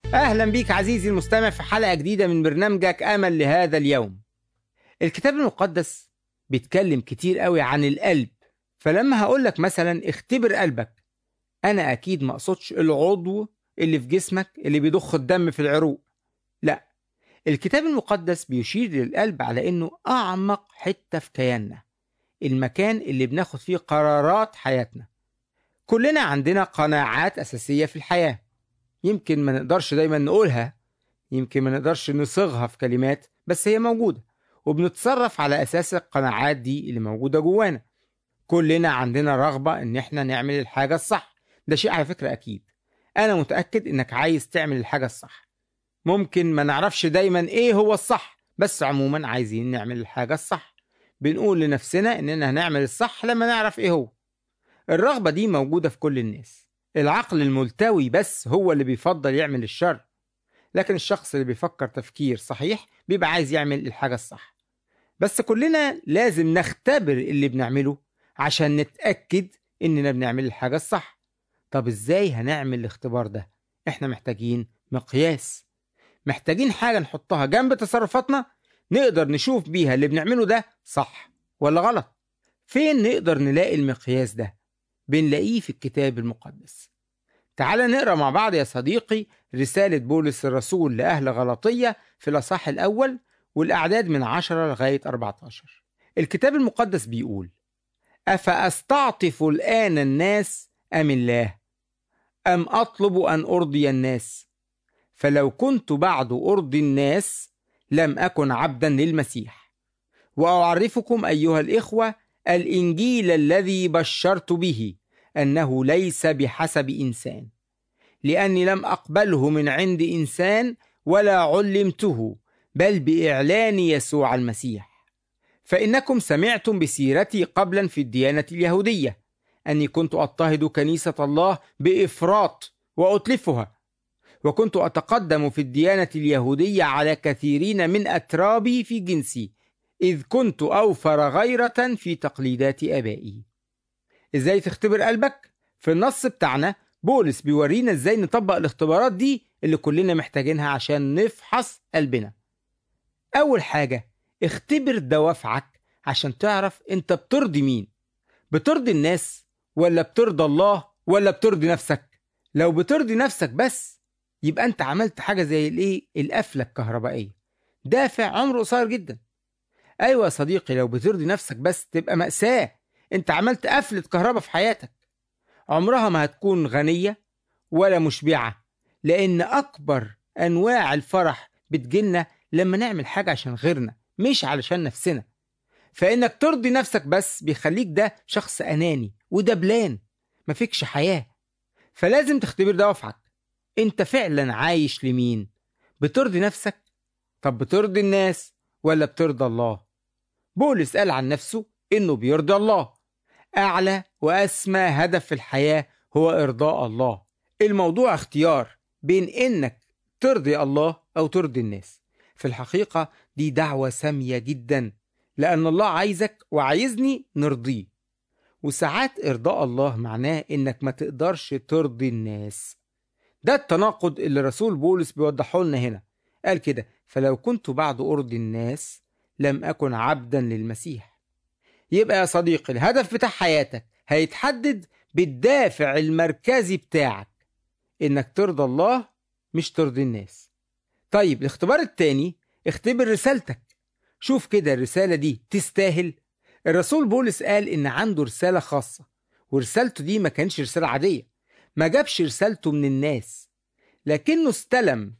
أهلا بيك عزيزي المستمع في حلقة جديدة من برنامجك أمل لهذا اليوم الكتاب المقدس بيتكلم كتير قوي عن القلب فلما هقولك مثلا اختبر قلبك أنا أكيد ما أقصدش العضو اللي في جسمك اللي بيضخ الدم في العروق لا الكتاب المقدس بيشير للقلب على إنه أعمق حتة في كياننا المكان اللي بناخد فيه قرارات حياتنا كلنا عندنا قناعات أساسية في الحياة يمكن ما نقدرش دايما نقولها يمكن ما نقدرش نصيغها في كلمات بس هي موجودة وبنتصرف على أساس القناعات دي اللي موجودة جوانا كلنا عندنا رغبة إن إحنا نعمل الحاجة الصح ده شيء على فكرة أكيد أنا متأكد إنك عايز تعمل الحاجة الصح ممكن ما نعرفش دايما إيه هو الصح بس عموما عايزين نعمل الحاجة الصح بنقول لنفسنا إننا هنعمل الصح لما نعرف إيه هو الرغبة دي موجودة في كل الناس العقل الملتوي بس هو اللي بيفضل يعمل الشر لكن الشخص اللي بيفكر تفكير صحيح بيبقى عايز يعمل الحاجة الصح بس كلنا لازم نختبر اللي بنعمله عشان نتأكد إننا بنعمل الحاجة الصح طب إزاي هنعمل الاختبار ده؟ إحنا محتاجين مقياس محتاجين حاجة نحطها جنب تصرفاتنا نقدر نشوف بيها اللي بنعمله ده صح ولا غلط فين نقدر نلاقي المقياس ده؟ بنلاقيه في الكتاب المقدس تعال نقرا مع بعض يا صديقي رسالة بولس الرسول لأهل غلطية في الأصحاح الأول والأعداد من 10 لغاية 14 الكتاب المقدس بيقول أفأستعطف الآن الناس أم الله أم أطلب أن أرضي الناس فلو كنت بعد أرضي الناس لم أكن عبدا للمسيح وأعرفكم أيها الإخوة الإنجيل الذي بشرت به أنه ليس بحسب إنسان لأني لم أقبله من عند إنسان ولا علمته بل بإعلان يسوع المسيح فإنكم سمعتم بسيرتي قبلا في الديانة اليهودية أني كنت أضطهد كنيسة الله بإفراط وأتلفها وكنت أتقدم في الديانة اليهودية على كثيرين من أترابي في جنسي إذ كنت أوفر غيرة في تقليدات آبائي إزاي تختبر قلبك؟ في النص بتاعنا بولس بيورينا إزاي نطبق الاختبارات دي اللي كلنا محتاجينها عشان نفحص قلبنا أول حاجة اختبر دوافعك عشان تعرف أنت بترضي مين بترضي الناس ولا بترضى الله ولا بترضي نفسك لو بترضي نفسك بس يبقى أنت عملت حاجة زي الإيه القفلة الكهربائية دافع عمره قصير جدا أيوة يا صديقي لو بترضي نفسك بس تبقى مأساة أنت عملت قفلة كهرباء في حياتك عمرها ما هتكون غنية ولا مشبعة لأن أكبر أنواع الفرح بتجيلنا لما نعمل حاجة عشان غيرنا مش علشان نفسنا فإنك ترضي نفسك بس بيخليك ده شخص أناني ودبلان مفيكش حياة فلازم تختبر دوافعك أنت فعلا عايش لمين بترضي نفسك طب بترضي الناس ولا بترضى الله بولس قال عن نفسه إنه بيرضي الله أعلى وأسمى هدف في الحياة هو إرضاء الله الموضوع اختيار بين إنك ترضي الله أو ترضي الناس في الحقيقة دي دعوة سامية جدا لأن الله عايزك وعايزني نرضيه وساعات إرضاء الله معناه إنك ما تقدرش ترضي الناس ده التناقض اللي رسول بولس بيوضحه لنا هنا قال كده فلو كنت بعد أرضي الناس لم أكن عبدا للمسيح يبقى يا صديقي الهدف بتاع حياتك هيتحدد بالدافع المركزي بتاعك إنك ترضى الله مش ترضي الناس طيب الاختبار التاني اختبر رسالتك شوف كده الرسالة دي تستاهل الرسول بولس قال إن عنده رسالة خاصة ورسالته دي ما كانش رسالة عادية ما جابش رسالته من الناس لكنه استلم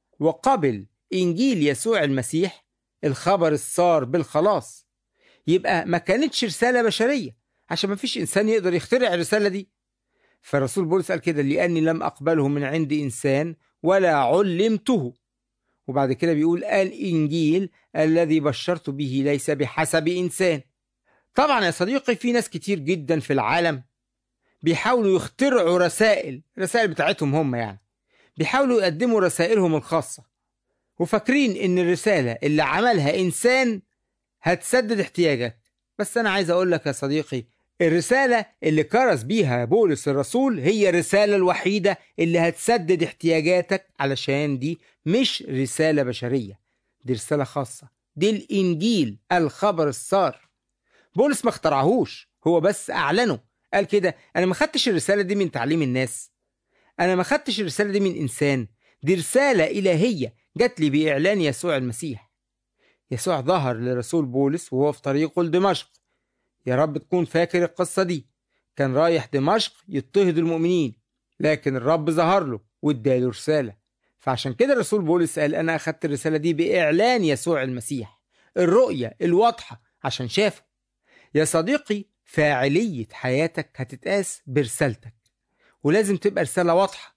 وقبل إنجيل يسوع المسيح الخبر السار بالخلاص يبقى ما كانتش رسالة بشرية عشان ما فيش إنسان يقدر يخترع الرسالة دي فالرسول بولس قال كده لأني لم أقبله من عند إنسان ولا علمته وبعد كده بيقول الإنجيل الذي بشرت به ليس بحسب إنسان طبعا يا صديقي في ناس كتير جدا في العالم بيحاولوا يخترعوا رسائل رسائل بتاعتهم هم يعني بيحاولوا يقدموا رسائلهم الخاصة وفاكرين إن الرسالة اللي عملها إنسان هتسدد احتياجك بس أنا عايز أقول لك يا صديقي الرسالة اللي كرز بيها بولس الرسول هي الرسالة الوحيدة اللي هتسدد احتياجاتك علشان دي مش رسالة بشرية دي رسالة خاصة دي الإنجيل الخبر السار بولس ما اخترعهوش هو بس أعلنه قال كده أنا ما خدتش الرسالة دي من تعليم الناس أنا ما خدتش الرسالة دي من إنسان دي رسالة إلهية جات لي بإعلان يسوع المسيح يسوع ظهر لرسول بولس وهو في طريقه لدمشق يا رب تكون فاكر القصة دي كان رايح دمشق يضطهد المؤمنين لكن الرب ظهر له واداله رسالة فعشان كده الرسول بولس قال أنا أخدت الرسالة دي بإعلان يسوع المسيح الرؤية الواضحة عشان شافه يا صديقي فاعلية حياتك هتتقاس برسالتك ولازم تبقى رسالة واضحة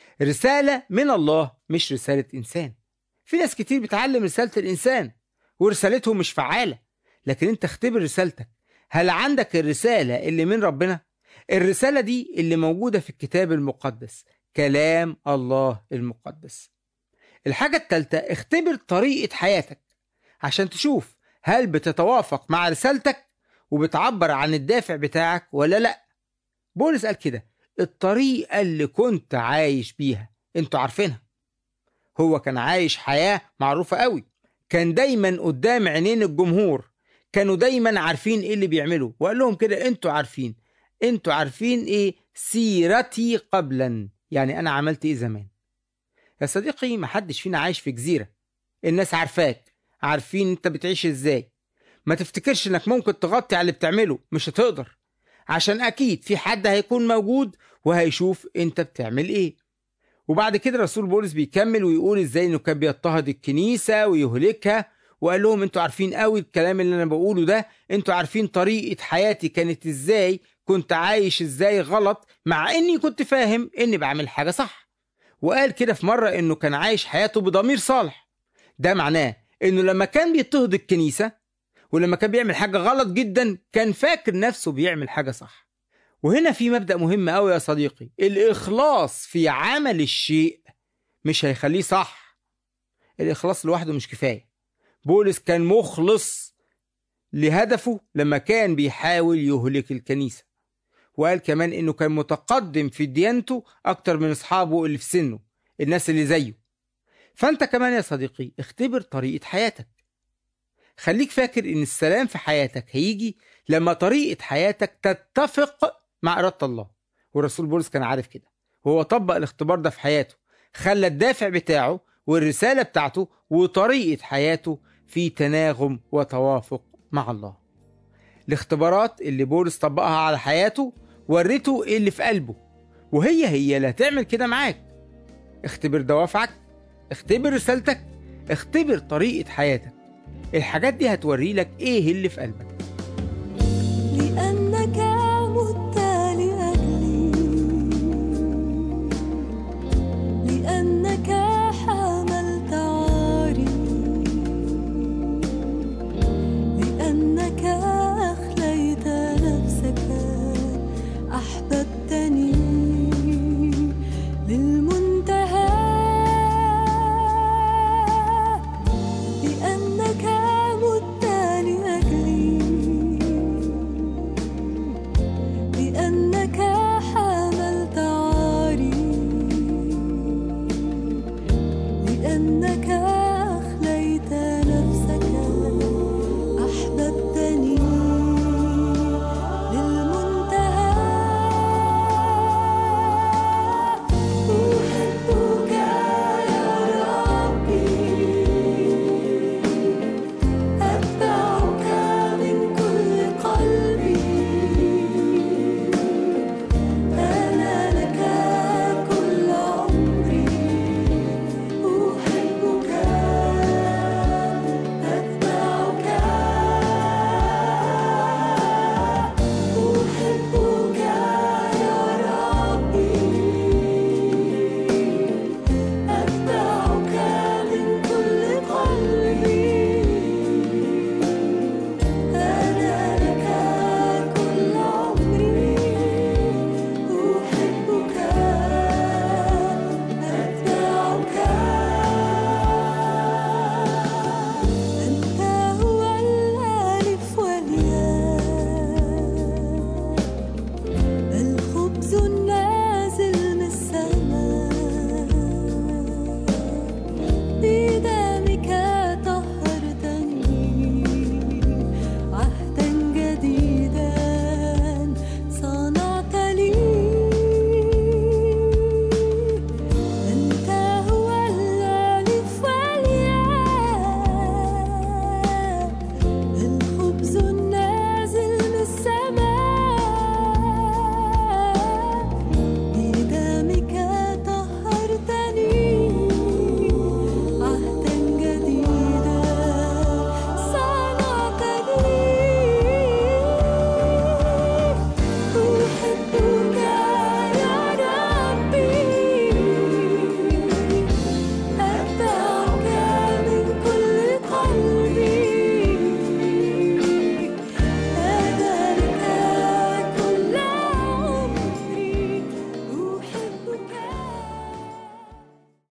رسالة من الله مش رسالة إنسان في ناس كتير بتعلم رسالة الإنسان ورسالتهم مش فعالة لكن انت اختبر رسالتك هل عندك الرسالة اللي من ربنا؟ الرسالة دي اللي موجودة في الكتاب المقدس كلام الله المقدس الحاجة التالتة اختبر طريقة حياتك عشان تشوف هل بتتوافق مع رسالتك وبتعبر عن الدافع بتاعك ولا لا بولس قال كده الطريقة اللي كنت عايش بيها انتوا عارفينها هو كان عايش حياة معروفة قوي كان دايما قدام عينين الجمهور كانوا دايما عارفين ايه اللي بيعملوا وقال لهم كده انتوا عارفين انتوا عارفين ايه سيرتي قبلا يعني انا عملت ايه زمان يا صديقي محدش فينا عايش في جزيرة الناس عارفاك عارفين انت بتعيش ازاي ما تفتكرش انك ممكن تغطي على اللي بتعمله مش هتقدر عشان اكيد في حد هيكون موجود وهيشوف انت بتعمل ايه وبعد كده رسول بولس بيكمل ويقول ازاي انه كان بيضطهد الكنيسة ويهلكها وقال لهم انتوا عارفين قوي الكلام اللي انا بقوله ده انتوا عارفين طريقة حياتي كانت ازاي كنت عايش ازاي غلط مع اني كنت فاهم اني بعمل حاجة صح وقال كده في مرة انه كان عايش حياته بضمير صالح ده معناه انه لما كان بيضطهد الكنيسة ولما كان بيعمل حاجة غلط جدا كان فاكر نفسه بيعمل حاجة صح وهنا في مبدأ مهم قوي يا صديقي الإخلاص في عمل الشيء مش هيخليه صح الإخلاص لوحده مش كفاية بولس كان مخلص لهدفه لما كان بيحاول يهلك الكنيسة وقال كمان انه كان متقدم في ديانته اكتر من اصحابه اللي في سنه الناس اللي زيه فانت كمان يا صديقي اختبر طريقة حياتك خليك فاكر ان السلام في حياتك هيجي لما طريقة حياتك تتفق مع إرادة الله والرسول بولس كان عارف كده وهو طبق الاختبار ده في حياته خلى الدافع بتاعه والرسالة بتاعته وطريقة حياته في تناغم وتوافق مع الله الاختبارات اللي بولس طبقها على حياته ورته ايه اللي في قلبه وهي هي اللي هتعمل كده معاك اختبر دوافعك اختبر رسالتك اختبر طريقة حياتك الحاجات دي هتوري لك ايه اللي في قلبك لأنك مت لأجلي لأنك حملت عاري لأنك أخليت نفسك أحببتني للمنتهى لأنك مت لأجلي لأنك حملت عاري لأنك